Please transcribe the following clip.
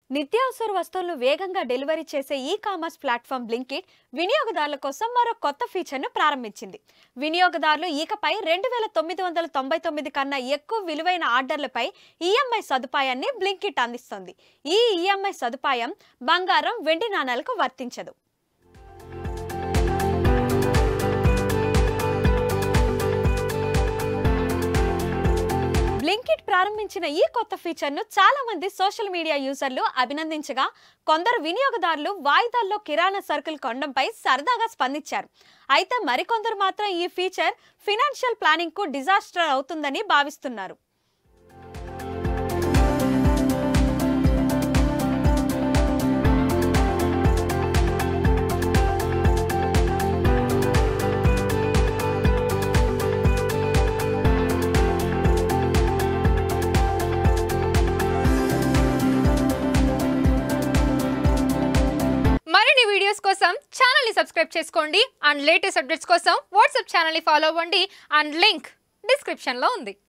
నిత్యావసర వస్తువులను వేగంగా డెలివరీ చేసే ఈ కామర్స్ ప్లాట్ఫామ్ బ్లింకిట్ వినియోగదారుల కోసం మరో కొత్త ఫీచర్ను ప్రారంభించింది వినియోగదారులు ఇకపై రెండు వేల తొమ్మిది వందల తొంభై తొమ్మిది కన్నా ఎక్కువ విలువైన ఆర్డర్లపై ఈఎంఐ సదుపాయాన్ని బ్లింకిట్ అందిస్తుంది ఈ ఈఎంఐ సదుపాయం బంగారం వెండి నాణాలకు వర్తించదు బ్లింకిట్ ప్రారంభించిన ఈ కొత్త ఫీచర్ను చాలా మంది సోషల్ మీడియా యూజర్లు అభినందించగా కొందరు వినియోగదారులు వాయిదాల్లో కిరాణా సరుకులు కొనడంపై సరదాగా స్పందించారు అయితే మరికొందరు మాత్రం ఈ ఫీచర్ ఫినాన్షియల్ ప్లానింగ్ కు డిజాస్టర్ అవుతుందని భావిస్తున్నారు మరిన్ని వీడియోస్ కోసం ఛానల్ని సబ్స్క్రైబ్ చేసుకోండి అండ్ లేటెస్ట్ అప్డేట్స్ కోసం వాట్సాప్ ఛానల్ని ఫాలో అవ్వండి అండ్ లింక్ డిస్క్రిప్షన్లో ఉంది